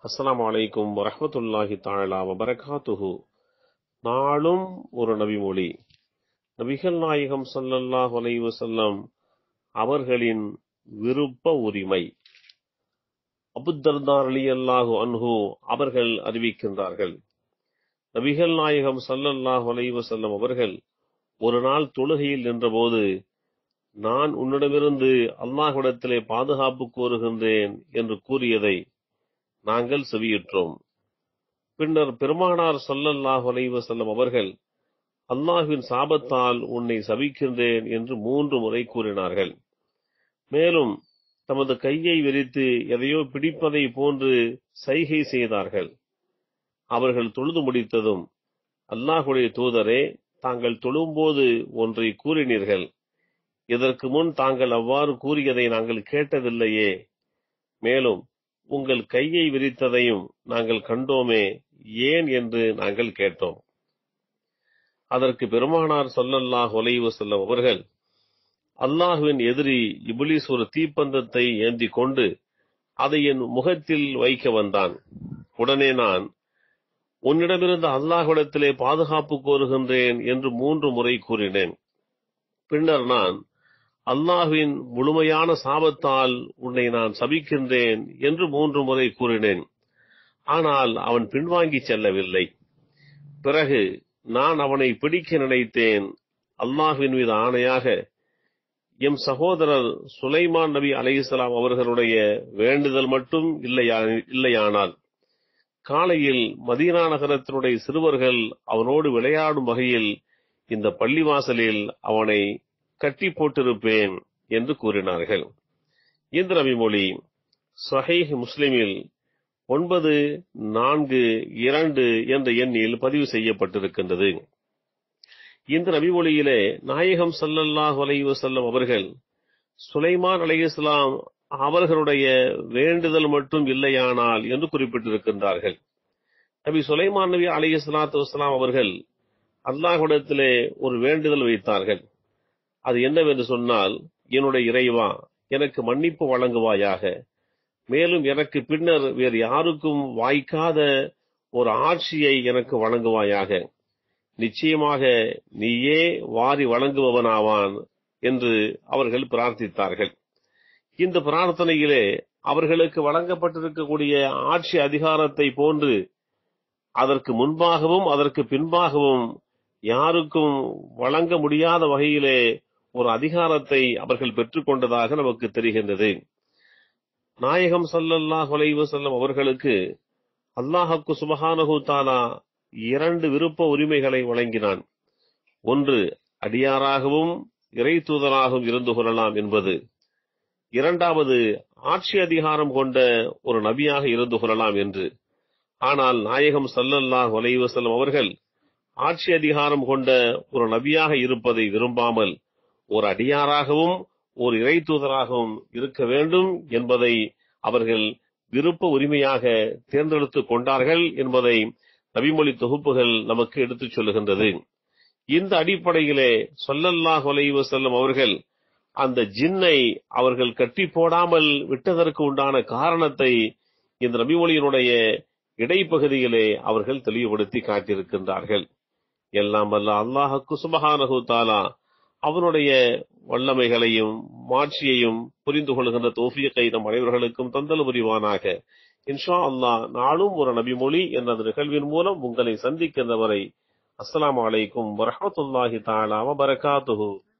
அஸ்ஸலாமு அலைக்கும் வரஹ்மத்துல்லாஹி தஆலா வபரகாத்துஹு நாளும் ஒரு நபிமொழி நபிகள் நாயகம் ஸல்லல்லாஹு அலைஹி வஸல்லம் அவர்களின் விருப்ப உரிமை அபுத்தர்தா ரலியல்லாஹு அன்ஹு அவர்கள் அறிவிக்கின்றார்கள் நபிகள் நாயகம் ஸல்லல்லாஹு அலைஹி வஸல்லம் அவர்கள் ஒரு நாள் தொழுகையில் நின்றபோது நான் உன்னிடமிருந்து அல்லாஹ்விடத்திலே பாதுகாப்பு கோருகின்றேன் என்று கூறியதை நாங்கள் செவியுற்றோம் பின்னர் பெருமானார் ஸல்லல்லாஹு அலைஹி வஸல்லம் அவர்கள் அல்லாஹ்வின் சாபத்தால் உன்னை சபிக்கின்றேன் என்று மூன்று முறை கூறினார்கள் மேலும் தமது கையை விரித்து எதையோ பிடிப்பதை போன்று சைகை செய்தார்கள் அவர்கள் தொழுது முடித்ததும் அல்லாஹுடைய தூதரே தாங்கள் தொழும்போது ஒன்றை கூறினீர்கள் இதற்கு முன் தாங்கள் அவ்வாறு கூறியதை நாங்கள் கேட்டதில்லையே மேலும் உங்கள் கையை விரித்ததையும் நாங்கள் கண்டோமே ஏன் என்று நாங்கள் கேட்டோம் அதற்கு பெருமானார் ஸல்லல்லாஹு அலைஹி வஸல்லம் அவர்கள் அல்லாஹுவின் எதிரி இப்லீஸ் ஒரு தீப்பந்தத்தை ஏந்தி கொண்டு அதை என் முகத்தில் வைக்க வந்தான் உடனே நான் உன்னிடமிருந்து அல்லாஹ்விடத்திலே பாதுகாப்பு கோருகின்றேன் என்று மூன்று முறை கூறினேன் பின்னர் நான் அல்லாஹ்வின் முழுமையான சாபத்தால் உன்னை நான் சபிக்கின்றேன் என்று மூன்று முறை கூறினேன் ஆனால் அவன் பின்வாங்கி செல்லவில்லை பிறகு நான் அவனை பிடிக்க நினைத்தேன் அல்லாஹ்வின் மீது ஆணையாக எம் சகோதரர் சுலைமான் நபி அலைஹிஸ்ஸலாம் அவர்களுடைய வேண்டுதல் மட்டும் இல்லையா- இல்லையானால் காலையில் மதீனா நகரத்தினுடைய சிறுவர்கள் அவனோடு விளையாடும் வகையில் இந்த பள்ளிவாசலில் அவனை கட்டி போட்டிருப்பேன் என்று கூறினார்கள் இந்த நபிமொழி சஹீஹ் முஸ்லிமில் ஒன்பது நான்கு இரண்டு என்ற எண்ணில் பதிவு செய்யப்பட்டிருக்கின்றது இந்த நபிமொழியிலே நாயகம் ஸல்லல்லாஹு அலைஹி வஸல்லம் அவர்கள் சுலைமான் அலைஹிஸ்ஸலாம் அவர்களுடைய வேண்டுதல் மட்டும் இல்லையானால் என்று குறிப்பிட்டிருக்கின்றார்கள் நபி சுலைமான் நபி அலைஹிஸ்ஸலாத்து வஸ்ஸலாம் அவர்கள் அல்லாஹ்விடத்திலே ஒரு வேண்டுதல் வைத்தார்கள் அது என்னவென்று சொன்னால் என்னுடைய இறைவா எனக்கு மன்னிப்பு வழங்குவாயாக மேலும் எனக்கு பின்னர் வேறு யாருக்கும் வாய்க்காத ஒரு ஆட்சியை எனக்கு வழங்குவாயாக நிச்சயமாக நீயே வாரி வழங்குபவனாவான் என்று அவர்கள் பிரார்த்தித்தார்கள் இந்த பிரார்த்தனையிலே அவர்களுக்கு வழங்கப்பட்டிருக்கக்கூடிய ஆட்சி அதிகாரத்தை போன்று அதற்கு முன்பாகவும் அதற்கு பின்பாகவும் யாருக்கும் வழங்க முடியாத வகையிலே ஒரு அதிகாரத்தை அவர்கள் பெற்றுக்கொண்டதாக நமக்கு தெரிகின்றது நாயகம் ஸல்லல்லாஹு அலைஹி வஸல்லம் அவர்களுக்கு அல்லாஹ்வுக்கு சுபஹானஹு தஆலா இரண்டு விருப்ப உரிமைகளை வழங்கினான் ஒன்று அடியாராகவும் இறை தூதராகவும் இருந்து கொள்ளலாம் என்பது இரண்டாவது ஆட்சி அதிகாரம் கொண்ட ஒரு நபியாக இருந்து கொள்ளலாம் என்று ஆனால் நாயகம் ஸல்லல்லாஹு அலைஹி வஸல்லம் அவர்கள் ஆட்சி அதிகாரம் கொண்ட ஒரு நபியாக இருப்பதை விரும்பாமல் ஒரு அடியாராகவும் ஒரு இறை தூதராகவும் இருக்க வேண்டும் என்பதை அவர்கள் விருப்ப உரிமையாக தேர்ந்தெடுத்துக் கொண்டார்கள் என்பதை நபிமொழி தொகுப்புகள் நமக்கு எடுத்துச் சொல்லுகின்றது இந்த அடிப்படையிலே ஸல்லல்லாஹு அலைஹி வஸல்லம் அவர்கள் அந்த ஜின்னை அவர்கள் கட்டி போடாமல் விட்டதற்கு உண்டான காரணத்தை இந்த நபிமொழியினுடைய இடைப்பகுதியிலே அவர்கள் தெளிவுபடுத்தி காட்டியிருக்கின்றார்கள் எல்லாம் வல்ல அல்லாஹுக்கு சுபஹானஹு தஆலா அவனுடைய வல்லமைகளையும் மாட்சியையும் புரிந்து கொள்கின்ற தோஃபியத்தை நம் அனைவர்களுக்கும் தந்தல் புரிவானாக இன்ஷா அல்லாஹ் நாளும் ஒரு நபிமொழி என்ற அந்த நிகழ்வின் மூலம் உங்களை சந்திக்கின்ற வரை அஸ்ஸலாமு அலைக்கும் வரஹ்மத்துல்லாஹி தஆலா வபரகாத்துஹு